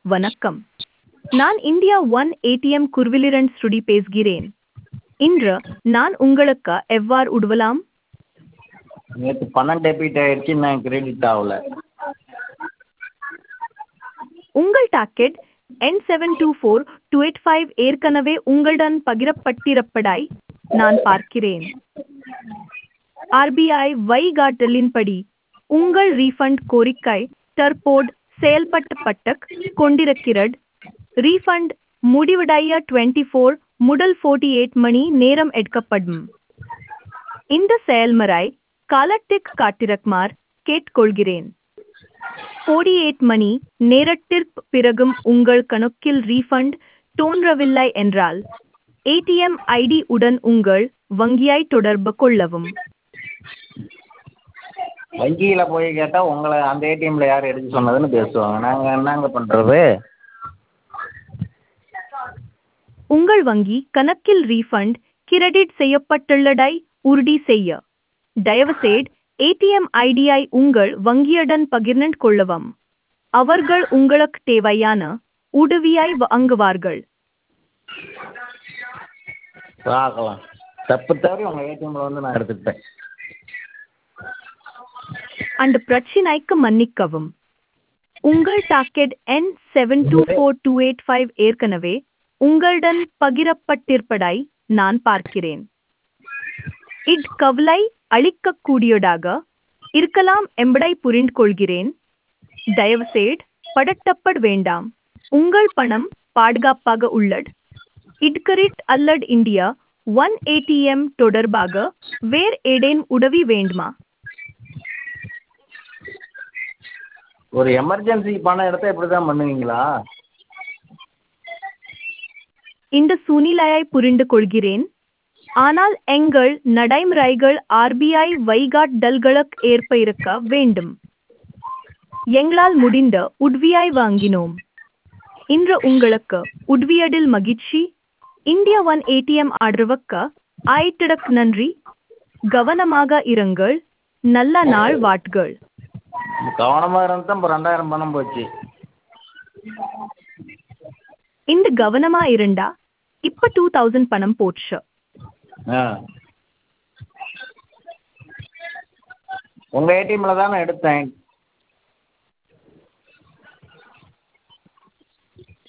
வணக்கம் நான் India one ATM குர்விலிரண்ட் ஸ்ருடி பேசுகிறேன் இன்று நான் உங்களுக்கு எவ்வாறு உதவலாம் நேற்று பணம் டெபிட் ஆயிடுச்சு இன்னும் கிரெடிட் ஆகல உங்கள் டாக்கெட் என் seven two four two eight five ஏற்கனவே உங்களுடன் பகிரப்பட்டிருப்பதாய் நான் பார்க்கிறேன் ஆர்பிஐ வழிகாட்டலின்படி உங்கள் ரீஃபண்ட் கோரிக்கை தற்போது செயல்படுத்தப்பட்டு கொண்டிருக்கிறது ரீஃபண்ட் முடிவடைய டுவெண்ட்டி ஃபோர் முதல் ஃபோர்ட்டி எயிட் மணி நேரம் எடுக்கப்படும் இந்த செயல்முறை காலத்திற்கு காட்டிருக்குமாறு கேட்டுக்கொள்கிறேன் ஃபோர்ட்டி எயிட் மணி நேரத்திற்கு பிறகும் உங்கள் கணக்கில் ரீஃபண்ட் தோன்றவில்லை என்றால் ஏடிஎம் ஐடி உடன் உங்கள் வங்கியை தொடர்பு கொள்ளவும் வங்கியில் போய் கேட்டால் உங்களை அந்த ஏடிஎம்மில் யார் எடுக்க சொன்னதுன்னு பேசுவாங்க நாங்கள் என்னங்க பண்ணுறது உங்கள் வங்கி கணக்கில் ரீஃபண்ட் கிரெடிட் செய்யப்பட்டுள்ளதை உறுதி செய்ய தயவுசெய்து ஏடிஎம் ஐடியை உங்கள் வங்கியுடன் பகிர்ந்து கொள்ளவும் அவர்கள் உங்களுக்கு தேவையான உதவியை வழங்குவார்கள் பார்க்கலாம் தப்பு தவறி உங்கள் ஏடிஎம்மில் வந்து நான் எடுத்துக்கிட்டேன் அந்த பிரச்சினைக்கு மன்னிக்கவும் உங்கள் டாக்கெட் என் seven two four two eight five ஏற்கனவே உங்களுடன் பகிரப்பட்டிருப்பதை நான் பார்க்கிறேன் இட் கவலை அளிக்கக்கூடியதாக இருக்கலாம் என்பதை புரிந்து கொள்கிறேன் தயவுசெய்து படட்டப்பட வேண்டாம் உங்கள் பணம் பாதுகாப்பாக உள்ளது இட்கரிட் அல்லது இந்தியா ஒன் ஏடிஎம் தொடர்பாக வேறு ஏதேனும் உதவி வேண்டுமா ஒரு எமர்ஜென்சி பணம் எடுத்தால் இப்படி தான் பண்ணுவீங்களா இந்த சூழ்நிலையை புரிந்து கொள்கிறேன் ஆனால் எங்கள் நடைமுறைகள் ஆர்பிஐ வழிகாட்டுதல்களுக்கு ஏற்ப இருக்க வேண்டும் எங்களால் முடிந்த உதவியை வாங்கினோம் இன்று உங்களுக்கு உதவியதில் மகிழ்ச்சி இந்தியா ஒன் ஏடிஎம் ஆதரவுக்கு ஆயிட்டடக் நன்றி கவனமாக இருங்கள் நல்ல நாள் வாட்கள் கவனமாக இருந்து தான் இப்போ ரெண்டாயிரம் பணம் போச்சு இந்த கவனமா இருந்தா இப்ப டூ தௌசண்ட் பணம் போச்சு ஆ உங்கள் ஏடிஎம்மில் தான் நான் எடுத்தேன்